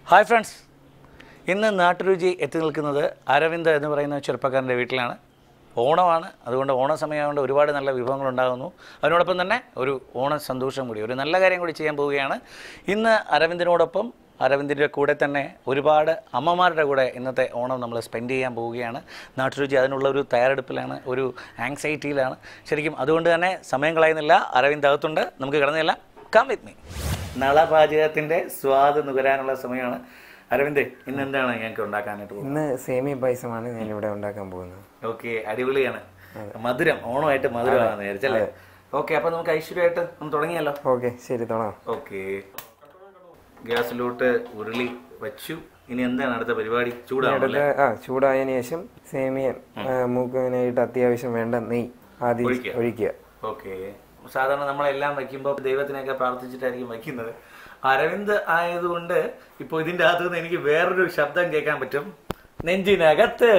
Hi friends ഇന്ന് നാട്ടുരുചി എത്തി നിൽക്കുന്നത് അരവിന്ദ് എന്ന് പറയുന്ന ചെറുപ്പക്കാരൻ്റെ വീട്ടിലാണ് ഓണമാണ് അതുകൊണ്ട് ഓണ സമയമായതുകൊണ്ട് ഒരുപാട് നല്ല വിഭവങ്ങൾ ഉണ്ടാകുന്നു അതിനോടൊപ്പം തന്നെ ഒരു ഓണ സന്തോഷം കൂടി ഒരു നല്ല കാര്യം കൂടി ചെയ്യാൻ പോവുകയാണ് ഇന്ന് അരവിന്ദിനോടൊപ്പം അരവിന്ദിൻ്റെ കൂടെ തന്നെ ഒരുപാട് അമ്മമാരുടെ കൂടെ ഇന്നത്തെ ഓണം നമ്മൾ സ്പെൻഡ് ചെയ്യാൻ പോവുകയാണ് നാട്ടുരുചി അതിനുള്ള ഒരു തയ്യാറെടുപ്പിലാണ് ഒരു ആങ്സൈറ്റിയിലാണ് ശരിക്കും അതുകൊണ്ട് തന്നെ സമയം കളയുന്നില്ല അരവിന്ദ് അകത്തുണ്ട് നമുക്ക് കിടന്നില്ല കം വിത്ത് മീ നളപാചകത്തിൻ്റെ സ്വാദ് നുകരാനുള്ള സമയമാണ് അരവിന്ദ് ഇന്ന് എന്താണ് ഞങ്ങൾക്ക് ഉണ്ടാക്കാനായിട്ട് പോകുന്നത് ഇന്ന് സേമിയ പായസമാണ് ഞാൻ ഇവിടെ ഉണ്ടാക്കാൻ പോകുന്നത് ഓക്കെ അടിപൊളിയാണ് മധുരം ഓണമായിട്ട് മധുരമാണ് വിചാരിച്ചല്ലേ ഓക്കെ അപ്പൊ നമുക്ക് ഐശ്വര്യമായിട്ട് ഒന്ന് തുടങ്ങിയല്ലോ ഓക്കെ ശരി തുടങ്ങാം ഓക്കെ ഗ്യാസിലോട്ട് ഉരുളി വെച്ചു ഇനി എന്താണ് അടുത്ത പരിപാടി ചൂടാണല്ലേ അടുത്ത ആ ചൂടായതിനു ശേഷം സേമിയ ആ, മൂക്കിനായിട്ട് അത്യാവശ്യം വേണ്ട നെയ്യ് ആദ്യം ഒഴിക്കുക. ഒഴിക്കുക ഓക്കെ സാധാരണ നമ്മളെല്ലാം വയ്ക്കുമ്പോൾ ദൈവത്തിനെയൊക്കെ പ്രാർത്ഥിച്ചിട്ടായിരിക്കും വയ്ക്കുന്നത് അരവിന്ദ് ആയതുകൊണ്ട് ഇപ്പൊ ഇതിന്റെ അകത്ത് നിന്ന് എനിക്ക് വേറൊരു ശബ്ദം കേൾക്കാൻ പറ്റും നെഞ്ചിനകത്ത്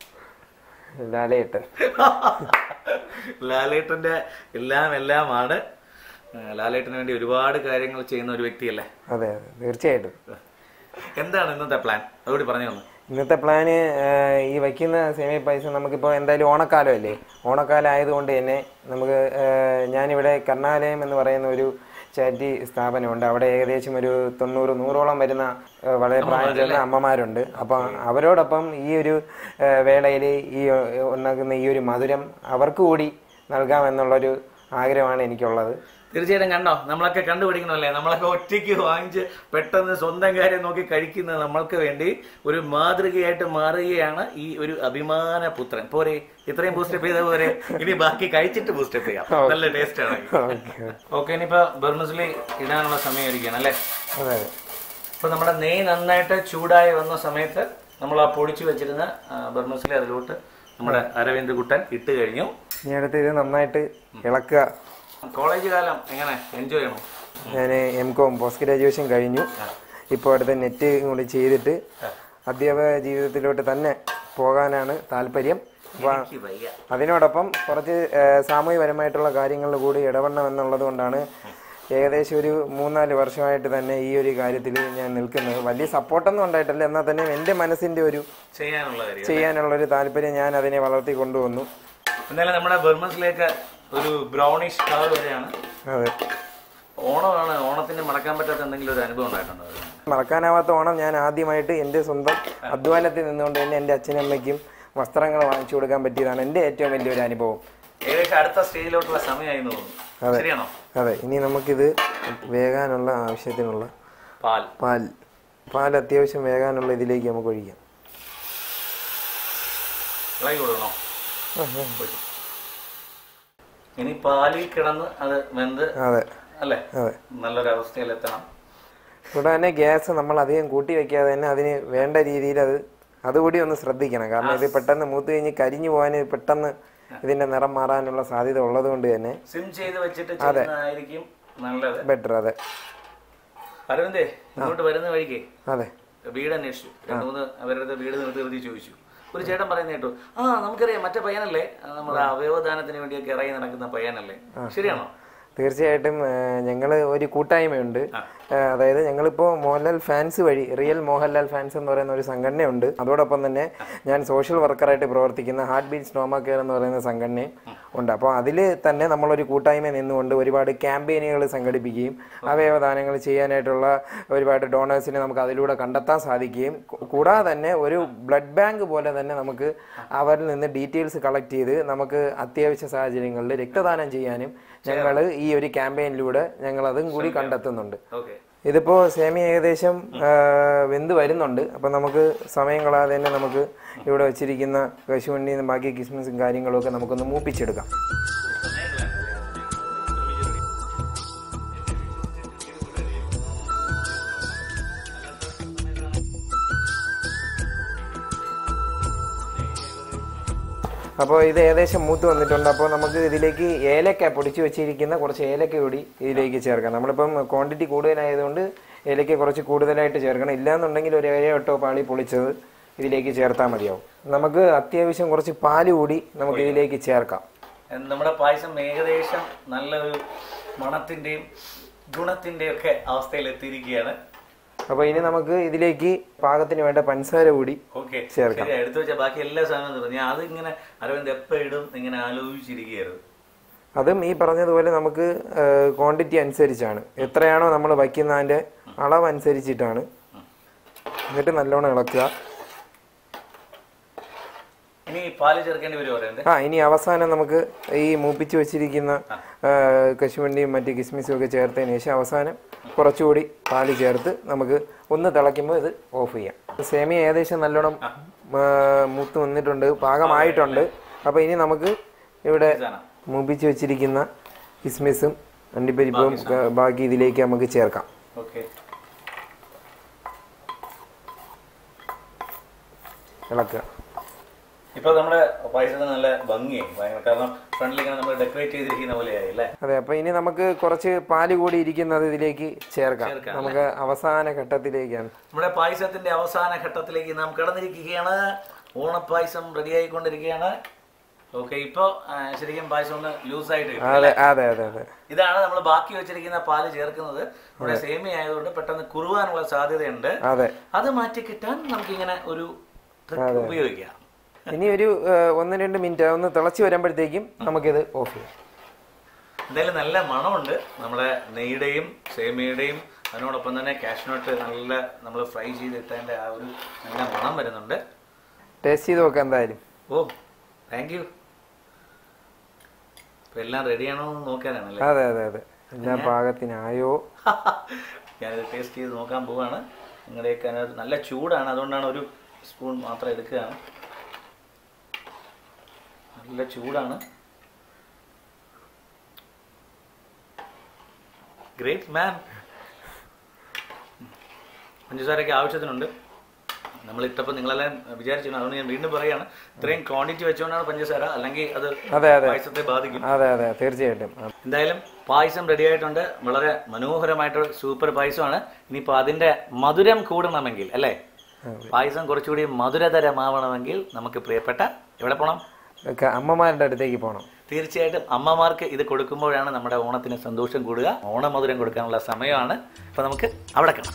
ലാലയിട്ട് ലാലേട്ടന്റെ എല്ലാം എല്ലാമാണ് ആ, ലാലേട്ടന് വേണ്ടി ഒരുപാട് കാര്യങ്ങൾ ചെയ്യുന്ന ഒരു വ്യക്തിയല്ലേ അതെ അതെ തീർച്ചയായിട്ടും എന്താണ് ഇന്നത്തെ പ്ലാൻ അതുകൂടി പറഞ്ഞു തന്നു ഇന്നത്തെ പ്ലാന് ആ, ഈ വയ്ക്കുന്ന സേമിയ പായസം നമുക്കിപ്പോൾ എന്തായാലും ഓണക്കാലമല്ലേ ഓണക്കാലം ആയതുകൊണ്ട് തന്നെ നമുക്ക് ആ, ഞാനിവിടെ കർണാലയം എന്ന് പറയുന്ന ഒരു ചാരിറ്റി സ്ഥാപനമുണ്ട് അവിടെ ഏകദേശം ഒരു തൊണ്ണൂറ് നൂറോളം വരുന്ന ആ, വളരെ പ്രായം ചെന്ന അമ്മമാരുണ്ട് അപ്പം അവരോടൊപ്പം ഈ ഒരു വേളയിൽ ഈ ആ, ഉണ്ടാക്കുന്ന ഈ ഒരു മധുരം അവർക്ക് കൂടി നൽകാമെന്നുള്ളൊരു ആഗ്രഹമാണ് എനിക്കുള്ളത് തീർച്ചയായിട്ടും കണ്ടോ നമ്മളൊക്കെ കണ്ടുപിടിക്കണമല്ലേ നമ്മളൊക്കെ ഒറ്റയ്ക്ക് വാങ്ങിച്ച് പെട്ടെന്ന് സ്വന്തം കാര്യം നോക്കി കഴിക്കുന്ന നമ്മൾക്ക് വേണ്ടി ഒരു മാതൃകയായിട്ട് മാറുകയാണ് ഈ ഒരു അഭിമാന പുത്രൻ പോരെ ഇത്രയും ബൂസ്റ്റപ്പ് ചെയ്ത പോരെ ഇനി ബാക്കി കഴിച്ചിട്ട് ബൂസ്റ്റപ്പ് ചെയ്യാം നല്ല ടേസ്റ്റ് ആണ് ഓക്കെ ഓക്കെ ഇനിയിപ്പോ ബർമസിലി ഇടാനുള്ള സമയമായിരിക്കണം അല്ലേ അതെ അതെ അപ്പൊ നമ്മുടെ നെയ് നന്നായിട്ട് ചൂടായി വന്ന സമയത്ത് നമ്മൾ ആ പൊടിച്ചു വെച്ചിരുന്ന ബർമസിലി അതിലോട്ട് നമ്മുടെ അരവിന്ദ് കുട്ടൻ ഇട്ട് കഴിഞ്ഞു ഇനി അടുത്ത് ഇത് നന്നായിട്ട് ഇളക്കുക കോളേജ് കാലം എങ്ങനെ എൻജോയ് ചെയ്യണം ഞാൻ എം കോം പോസ്റ്റ് ഗ്രാജുവേഷൻ കഴിഞ്ഞു ഇപ്പോൾ അടുത്ത നെറ്റ് കൂടി ചെയ്തിട്ട് അധ്യാപക ജീവിതത്തിലോട്ട് തന്നെ പോകാനാണ് താല്പര്യം അപ്പോൾ എനിക്ക് വയ്യ അതിനോടൊപ്പം കുറച്ച് ആ, സാമൂഹികപരമായിട്ടുള്ള കാര്യങ്ങളിൽ കൂടി ഇടപെടണം എന്നുള്ളത് കൊണ്ടാണ് ഏകദേശം ഒരു മൂന്നാല് വർഷമായിട്ട് തന്നെ ഈ ഒരു കാര്യത്തിൽ ഞാൻ നിൽക്കുന്നത് വലിയ സപ്പോർട്ടൊന്നും ഉണ്ടായിട്ടില്ല എന്നാൽ തന്നെ എൻ്റെ മനസ്സിൻ്റെ ഒരു ചെയ്യാനുള്ള കാര്യം ചെയ്യാനുള്ളൊരു താല്പര്യം ഞാൻ അതിനെ വളർത്തി കൊണ്ടുവന്നു എന്നാലും നമ്മുടെ ബർമസിലേക്ക് ഒരു ബ്രൗണിഷ് കളർ വരെയാണ് അതെ ഓണമാണ് ഓണത്തിന് മറക്കാൻ പറ്റാത്ത എന്തെങ്കിലും ഒരു അനുഭവം ഉണ്ടായിട്ടുണ്ടോ മറക്കാനാവാത്ത ഓണം ഞാൻ ആദ്യമായിട്ട് എൻ്റെ സ്വന്തം അധ്വാനത്തിൽ നിന്നുകൊണ്ട് തന്നെ എൻ്റെ അച്ഛനും അമ്മയ്ക്കും വസ്ത്രങ്ങൾ വാങ്ങിച്ചു കൊടുക്കാൻ പറ്റിയതാണ് എൻ്റെ ഏറ്റവും വലിയൊരു അനുഭവം ഏകദേശം അടുത്ത സ്റ്റേജിലോട്ടുള്ള സമയമായി എന്ന് തോന്നുന്നു ശരിയാണോ അതെ ഇനി നമുക്കിത് വേകാനുള്ള ആവശ്യത്തിനുള്ള പാൽ പാൽ പാൽ അത്യാവശ്യം വേകാനുള്ള ഇതിലേക്ക് നമുക്ക് ഒഴിക്കാം ഇളകി കൊടുക്കണോ ഇനി പാലിൽ കിടന്ന് അത് വെന്ത് അതെ അല്ലേ അതെ നല്ലൊരു അവസ്ഥയിൽ എത്തണം കൂടെ തന്നെ ഗ്യാസ് നമ്മൾ അധികം കൂട്ടി വെക്കാതെ തന്നെ അതിന് വേണ്ട രീതിയിൽ അത് അതുകൂടി ഒന്ന് ശ്രദ്ധിക്കണം കാരണം ഇത് പെട്ടെന്ന് മൂത്ത് കഴിഞ്ഞ് കരിഞ്ഞു പോകാൻ പെട്ടെന്ന് ഇതിന്റെ നിറം മാറാനുള്ള സാധ്യത ഉള്ളത് കൊണ്ട് തന്നെ സിം ചെയ്ത് വെച്ചിട്ട് ചെയ്യുന്നതായിരിക്കും നല്ലത് ബെറ്റർ അതെ അരവിന്ദേ ഇങ്ങോട്ട് വരുന്ന വഴിക്ക് അതെ വീട് അന്വേഷിച്ചു രണ്ടു മൂന്ന് അവരുടെ വീട് നിർത്തി നിർത്തി ചോദിച്ചു ഒരു ചേട്ടൻ പറയുന്ന കേട്ടു ആ നമുക്കറിയാം മറ്റേ പയ്യനല്ലേ ആ, നമ്മുടെ അവയവദാനത്തിന് വേണ്ടിയൊക്കെ ഇറങ്ങി നടക്കുന്ന പയ്യനല്ലേ ശരിയാണോ തീർച്ചയായിട്ടും ഞങ്ങൾ ഒരു കൂട്ടായ്മയുണ്ട് ആ, അതായത് ഞങ്ങളിപ്പോൾ മോഹൻലാൽ ഫാൻസ് വഴി റിയൽ മോഹൻലാൽ ഫാൻസ് എന്ന് പറയുന്ന ഒരു സംഘടനയുണ്ട് അതോടൊപ്പം തന്നെ ഞാൻ സോഷ്യൽ വർക്കറായിട്ട് പ്രവർത്തിക്കുന്ന ഹാർട്ട് ബീറ്റ് സ്നോമ കെയർ എന്ന് പറയുന്ന സംഘടന ഉണ്ട് അപ്പോൾ അതിൽ തന്നെ നമ്മളൊരു കൂട്ടായ്മ നിന്നുകൊണ്ട് ഒരുപാട് ക്യാമ്പയിനുകൾ സംഘടിപ്പിക്കുകയും അവയവദാനങ്ങൾ ചെയ്യാനായിട്ടുള്ള ഒരുപാട് ഡോണേഴ്സിനെ നമുക്ക് അതിലൂടെ കണ്ടെത്താൻ സാധിക്കുകയും കൂ- കൂടാതെ തന്നെ ഒരു ബ്ലഡ് ബാങ്ക് പോലെ തന്നെ നമുക്ക് അവരിൽ നിന്ന് ഡീറ്റെയിൽസ് കളക്ട് ചെയ്ത് നമുക്ക് അത്യാവശ്യ സാഹചര്യങ്ങളിൽ രക്തദാനം ചെയ്യാനും ഞങ്ങൾ ഈ ഒരു ക്യാമ്പയിനിലൂടെ ഞങ്ങൾ അതും കൂടി കണ്ടെത്തുന്നുണ്ട് ഓക്കെ ഇതിപ്പോ സേമി ഏകദേശം ആ, വെന്ത് വരുന്നുണ്ട് അപ്പം നമുക്ക് സമയം കളയാതെ തന്നെ നമുക്ക് ഇവിടെ വെച്ചിരിക്കുന്ന കശുവണ്ടിയും ബാക്കി കിസ്മിസും കാര്യങ്ങളും ഒക്കെ നമുക്കൊന്ന് മൂപ്പിച്ചെടുക്കാം അപ്പോൾ ഇത് ഏകദേശം മൂത്ത് വന്നിട്ടുണ്ട് അപ്പോൾ നമുക്ക് ഇതിലേക്ക് ഏലക്ക പൊടിച്ച് വെച്ചിരിക്കുന്ന കുറച്ച് ഏലക്ക കൂടി ഇതിലേക്ക് ചേർക്കാം നമ്മളിപ്പം ക്വാണ്ടിറ്റി കൂടുതലായതുകൊണ്ട് ഏലക്ക കുറച്ച് കൂടുതലായിട്ട് ചേർക്കണം ഇല്ലാന്നുണ്ടെങ്കിൽ ഒരു ഏഴോ എട്ടോ പാളി പൊളിച്ചത് ഇതിലേക്ക് ചേർത്താൽ മതിയാവും നമുക്ക് അത്യാവശ്യം കുറച്ച് പാല് കൂടി നമുക്ക് ഇതിലേക്ക് ചേർക്കാം നമ്മുടെ പായസം ഏകദേശം നല്ലൊരു മണത്തിന്റെയും ഗുണത്തിന്റെയും ഒക്കെ അവസ്ഥയിൽ എത്തിയിരിക്കുകയാണ് അപ്പോൾ ഇനി നമുക്ക് ഇതിലേക്ക് പാകത്തിന് വേണ്ട പഞ്ചസാര കൂടി ഓക്കെ ചേർക്കാം. ശരി എടുത്തു വെച്ച ബാക്കി എല്ലാ സാധനവും തീർന്നു ഞാൻ അത് ഇങ്ങനെ അരവിന്ദ് എപ്പോൾ ഇടും ഇങ്ങനെ ആലോചിച്ചിരിക്കുകയായിരുന്നു അതും ഈ പറഞ്ഞതുപോലെ നമുക്ക് ക്വാണ്ടിറ്റി അനുസരിച്ചാണ് എത്രയാണോ നമ്മൾ വയ്ക്കുന്നതിൻ്റെ അളവ് അനുസരിച്ചിട്ടാണ് എന്നിട്ട് നല്ലോണം ഇളക്കുക ഇനി പാല് ചേർക്കേണ്ടി വരുമോ അരവിന്ദ് ആ ഇനി അവസാനം നമുക്ക് ഈ മൂപ്പിച്ച് വെച്ചിരിക്കുന്ന ആ, കശുവണ്ടിയും മറ്റ് കിസ്മിസും ഒക്കെ ചേർത്തതിന് ശേഷം അവസാനം കുറച്ചുകൂടി പാല് ചേർത്ത് നമുക്ക് ഒന്ന് തിളയ്ക്കുമ്പോൾ ഇത് ഓഫ് ചെയ്യാം സേമിയ ഏകദേശം നല്ലോണം ആ, മൂത്ത് വന്നിട്ടുണ്ട് പാകമായിട്ടുണ്ട് അപ്പോൾ ഇനി നമുക്ക് ഇവിടെ സാധനം മൂപ്പിച്ച് വെച്ചിരിക്കുന്ന കിസ്മിസും അണ്ടിപ്പരിപ്പും ആ, ബാക്കി ഇതിലേക്ക് നമുക്ക് ചേർക്കാം ഓക്കെ ഇളക്കുക ഇപ്പൊ നമ്മുടെ പായസത്തിന് നല്ല ഭംഗിയായി ഭയങ്കര കാരണം ഫ്രണ്ടിൽ ഇങ്ങനെ നമ്മൾ ഡെക്കറേറ്റ് ചെയ്തിരിക്കുന്ന പോലെയായി അല്ലേ അതെ അപ്പൊ ഇനി നമുക്ക് കുറച്ച് പാല് കൂടി ഇരിക്കുന്നത് ഇതിലേക്ക് ചേർക്കാം ചേർക്കാം, നമുക്ക് അവസാന ഘട്ടത്തിലേക്കാണ് നമ്മുടെ പായസത്തിന്റെ അവസാന ഘട്ടത്തിലേക്ക് നാം കടന്നിരിക്കുകയാണ് ഓണപ്പായസം റെഡി ആയിക്കൊണ്ടിരിക്കുകയാണ് ഓക്കെ ഇപ്പൊ ആ, ശരിക്കും പായസം ഒന്ന് ലൂസായിട്ട് കിട്ടും അതെ അതെ അതെ അതെ ഇതാണ് നമ്മൾ ബാക്കി വെച്ചിരിക്കുന്ന പാല് ചേർക്കുന്നത് നമ്മുടെ സേമിയ ആയതുകൊണ്ട് പെട്ടെന്ന് കുറുവാനുള്ള സാധ്യതയുണ്ട് അതെ അത് മാറ്റി കിട്ടാൻ നമുക്കിങ്ങനെ ഒരു trick ഉപയോഗിക്കാം ഇനി ഒരു ഏഹ്, ഒന്ന് രണ്ട് മിനിറ്റ് ഒന്ന് തിളച്ച് വരുമ്പോഴത്തേക്കും നമുക്കിത് ഓഫ് ചെയ്യാം എന്തായാലും നല്ല മണമുണ്ട് നമ്മുടെ നെയ്യുടെയും സേമിയയുടെയും അതിനോടൊപ്പം തന്നെ കാഷ്നട്ട് നല്ല നമ്മൾ ഫ്രൈ ചെയ്തിട്ടതിൻ്റെ ആ ഒരു നല്ല മണം വരുന്നുണ്ട് ടേസ്റ്റ് ചെയ്ത് നോക്കാം എന്തായാലും ഓ താങ്ക് യു ഇപ്പം എല്ലാം റെഡിയാണോ എന്ന് നോക്കാനാണല്ലേ അതെ അതെ അതെ എല്ലാം പാകത്തിനായോ ഞാനിത് ടേസ്റ്റ് ചെയ്ത് നോക്കാൻ പോവാണ് നിങ്ങളുടെയൊക്കെ അതിനകത്ത് നല്ല ചൂടാണ് അതുകൊണ്ടാണ് ഒരു സ്പൂൺ മാത്രം എടുക്കുകയാണ് നല്ല ചൂടാണ് ഗ്രേറ്റ് മാൻ പഞ്ചസാരയൊക്കെ ആവശ്യത്തിനുണ്ട് നമ്മൾ ഇട്ടപ്പോൾ നിങ്ങളെല്ലാം വിചാരിച്ചു അതുകൊണ്ട് ഞാൻ വീണ്ടും പറയാണ് ഇത്രയും ക്വാണ്ടിറ്റി വെച്ചുകൊണ്ടാണ് പഞ്ചസാര അല്ലെങ്കിൽ അത് അതെ അതെ പായസത്തെ ബാധിക്കും അതെ അതെ തീർച്ചയായിട്ടും ആ. എന്തായാലും പായസം റെഡി ആയിട്ടുണ്ട് വളരെ മനോഹരമായിട്ടുള്ള സൂപ്പർ പായസമാണ് ഇനിയിപ്പോൾ അതിന്റെ മധുരം കൂടണമെങ്കിൽ അല്ലേ പായസം കുറച്ചുകൂടി മധുരതരമാവണമെങ്കിൽ നമുക്ക് പ്രിയപ്പെട്ട എവിടെ പോകണം ഒക്കെ അമ്മമാരുടെ അടുത്തേക്ക് പോകണം തീർച്ചയായിട്ടും അമ്മമാർക്ക് ഇത് കൊടുക്കുമ്പോഴാണ് നമ്മുടെ ഓണത്തിന് സന്തോഷം കൂടുക ഓണമധുരം കൊടുക്കാനുള്ള സമയമാണ് അപ്പോൾ നമുക്ക് അവിടെ കാണാം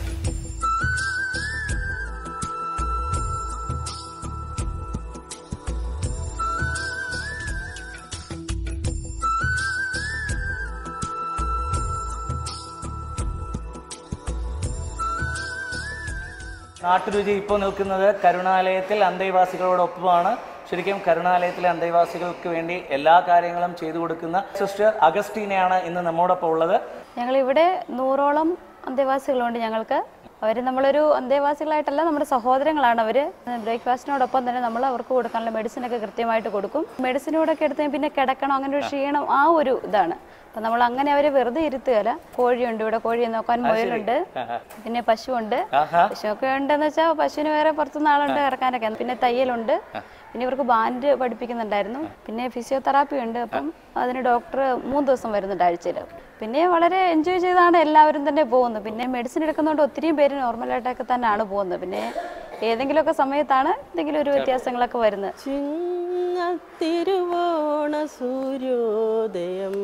നാട്ടുരുചി ഇപ്പോൾ നിൽക്കുന്നത് കരുണാലയത്തിൽ അന്തേവാസികളോടൊപ്പമാണ് ശരിക്കും കരുണാലയത്തിലെ അന്തേവാസികൾക്ക് വേണ്ടി എല്ലാ കാര്യങ്ങളും ചെയ്തു കൊടുക്കുന്ന സിസ്റ്റർ അഗസ്റ്റീനയാണ് ഇന്ന് നമ്മോടൊപ്പം ഉള്ളത് ഞങ്ങളിവിടെ നൂറോളം അന്തേവാസികളുണ്ട് ഞങ്ങൾക്ക് അവർ നമ്മളൊരു അന്തേവാസികളായിട്ടല്ല നമ്മുടെ സഹോദരങ്ങളാണ് അവർ ബ്രേക്ക്ഫാസ്റ്റിനോടൊപ്പം തന്നെ നമ്മൾ അവർക്ക് കൊടുക്കാനുള്ള മെഡിസിനൊക്കെ കൃത്യമായിട്ട് കൊടുക്കും മെഡിസിനോടൊക്കെ എടുത്ത് പിന്നെ കിടക്കണം അങ്ങനെ ഒരു ക്ഷീണം ആ ഒരു ഇതാണ് അപ്പം നമ്മൾ അങ്ങനെ അവരെ വെറുതെ ഇരുത്തുകയല്ല കോഴിയുണ്ട് ഇവിടെ കോഴിയെ നോക്കാൻ മുയലുണ്ട് പിന്നെ പശുവുണ്ട് ആഹാ പശുവൊക്കെ ഉണ്ടെന്ന് വെച്ചാൽ പശുവിന് വേറെ പുറത്തുനിന്ന് ആളുണ്ട് കിടക്കാനൊക്കെ പിന്നെ തയ്യലുണ്ട് പിന്നെ ഇവർക്ക് ബാൻഡ് പഠിപ്പിക്കുന്നുണ്ടായിരുന്നു പിന്നെ ഫിസിയോതെറാപ്പി ഉണ്ട് അപ്പം അതിന് ഡോക്ടർ മൂന്ന് ദിവസം വരുന്നുണ്ട് ആഴ്ചയിൽ പിന്നെ വളരെ എൻജോയ് ചെയ്താണ് എല്ലാവരും തന്നെ പോകുന്നത് പിന്നെ മെഡിസിൻ എടുക്കുന്നതുകൊണ്ട് ഒത്തിരിയും പേര് നോർമലായിട്ടൊക്കെ തന്നെയാണ് പോകുന്നത് പിന്നെ ഏതെങ്കിലുമൊക്കെ സമയത്താണ് എന്തെങ്കിലും ഒരു വ്യത്യാസങ്ങളൊക്കെ വരുന്നത് ചിങ്ങത്തിരുവോണ സൂര്യോദയം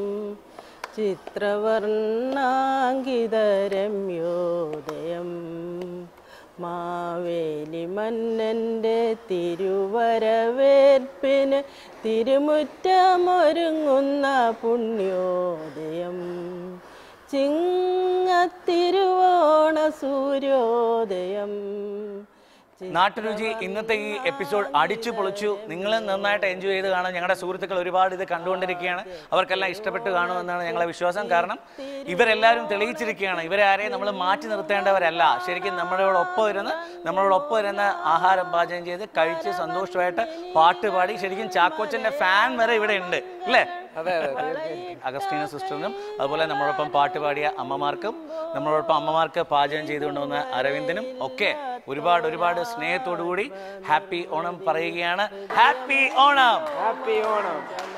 ചിത്രവർണ്ണാങ്കിതരമ്യോദയം മാവേലി മന്നൻ്റെ തിരുവരവേൽപ്പിന് തിരുമുറ്റമൊരുങ്ങുന്ന പുണ്യോദയം ചിങ്ങത്തിരുവോണ സൂര്യോദയം നാട്ടുരുചി ഇന്നത്തെ ഈ എപ്പിസോഡ് അടിച്ചു പൊളിച്ചു നിങ്ങൾ നന്നായിട്ട് എൻജോയ് ചെയ്ത് കാണാൻ ഞങ്ങളുടെ സുഹൃത്തുക്കൾ ഒരുപാട് ഇത് കണ്ടുകൊണ്ടിരിക്കുകയാണ് അവർക്കെല്ലാം ഇഷ്ടപ്പെട്ട് കാണുമെന്നാണ് ഞങ്ങളെ വിശ്വാസം കാരണം ഇവരെല്ലാവരും തെളിയിച്ചിരിക്കുകയാണ് ഇവരെ ആരെയും നമ്മൾ മാറ്റി നിർത്തേണ്ടവരല്ല ശരിക്കും നമ്മളോടൊപ്പം ഇരുന്ന് നമ്മളോടൊപ്പം ഇരുന്ന് ആഹാരം പാചകം ചെയ്ത് കഴിച്ച് സന്തോഷമായിട്ട് പാട്ട് പാടി ശരിക്കും ചാക്കോച്ചന്റെ ഫാൻ വരെ ഇവിടെ ഉണ്ട് അല്ലേ അതെ അതെ തീർച്ചയായും അഗസ്റ്റീന സിസ്റ്ററിനും അതുപോലെ നമ്മളോടൊപ്പം പാട്ട് പാടിയ അമ്മമാർക്കും നമ്മളോടൊപ്പം അമ്മമാർക്ക് പാചകം ചെയ്തുകൊണ്ടുവന്ന അരവിന്ദനും ഒക്കെ ഒരുപാട് ഒരുപാട് സ്നേഹത്തോടു കൂടി ഹാപ്പി ഓണം പറയുകയാണ് ഹാപ്പി ഓണം ഹാപ്പി ഓണം